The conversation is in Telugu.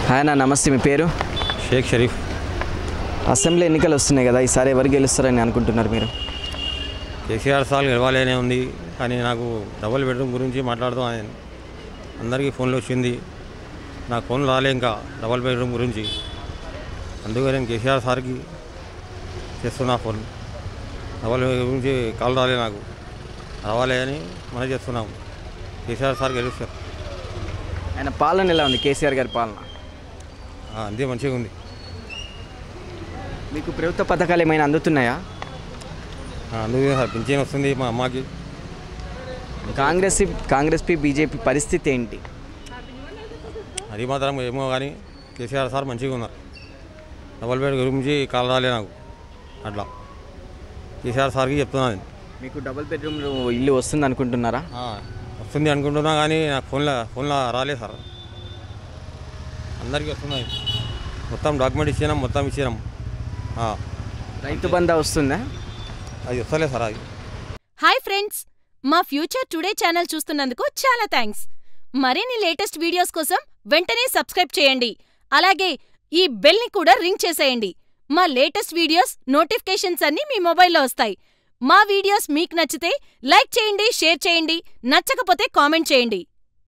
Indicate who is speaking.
Speaker 1: హాయ్ అన్న నమస్తే మీ పేరు
Speaker 2: షేక్ షరీఫ్
Speaker 1: అసెంబ్లీ ఎన్నికలు వస్తున్నాయి కదా ఈసారి ఎవరు గెలుస్తారని అనుకుంటున్నారు మీరు
Speaker 2: కేసీఆర్ సార్ గెలవాలనే ఉంది కానీ నాకు డబుల్ బెడ్రూమ్ గురించి మాట్లాడుతూ ఆయన అందరికీ ఫోన్లు వచ్చింది నాకు ఫోన్ రాలే ఇంకా డబుల్ బెడ్రూమ్ గురించి అందుకే నేను కేసీఆర్ సార్కి చేస్తున్నా ఫోన్ డబుల్ బెడ్రూమ్ గురించి కాల్ రాలే నాకు రావాలి అని మనం చేస్తున్నాం కేసీఆర్ సార్ గెలుస్తారు
Speaker 1: ఆయన పాలన ఎలా ఉంది కేసీఆర్ గారి పాలన
Speaker 2: ఆ, అంతే మంచిగా ఉంది
Speaker 1: మీకు ప్రభుత్వ పథకాలు ఏమైనా అందుతున్నాయా
Speaker 2: ఆ, అందుకే సార్ పింఛన్ వస్తుంది మా అమ్మకి
Speaker 1: కాంగ్రెస్ కాంగ్రెస్ పి బీజేపీ పరిస్థితి ఏంటి
Speaker 2: అది మాత్రం ఏమో కానీ కేసీఆర్ సార్ మంచిగా ఉన్నారు డబల్ బెడ్ గురించి కాల్ రాలే నాకు అట్లా కేసీఆర్ సార్కి చెప్తున్నాను నేను.
Speaker 1: మీకు డబుల్ బెడ్రూమ్ ఇల్లు వస్తుంది అనుకుంటున్నారా
Speaker 2: ఆ, వస్తుంది అనుకుంటున్నా కానీ నాకు ఫోన్లో ఫోన్లో రాలే సార్ అందరికీ వస్తున్నాయి మొత్తం డాక్యుమెంట్ ఇచ్చినాం మొత్తం ఇచ్చినాం ఆ,
Speaker 1: రైతు బంధా వస్తుందా
Speaker 2: అది వస్తలే సార్ అది
Speaker 3: హాయ్ ఫ్రెండ్స్ మా ఫ్యూచర్ టుడే ఛానల్ చూస్తున్నందుకు చాలా థ్యాంక్స్ మరిన్ని లేటెస్ట్ వీడియోస్ కోసం వెంటనే సబ్స్క్రైబ్ చేయండి అలాగే ఈ బెల్ని కూడా రింగ్ చేసేయండి మా లేటెస్ట్ వీడియోస్ నోటిఫికేషన్స్ అన్నీ మీ మొబైల్లో వస్తాయి మా వీడియోస్ మీకు నచ్చితే లైక్ చేయండి షేర్ చేయండి నచ్చకపోతే కామెంట్ చేయండి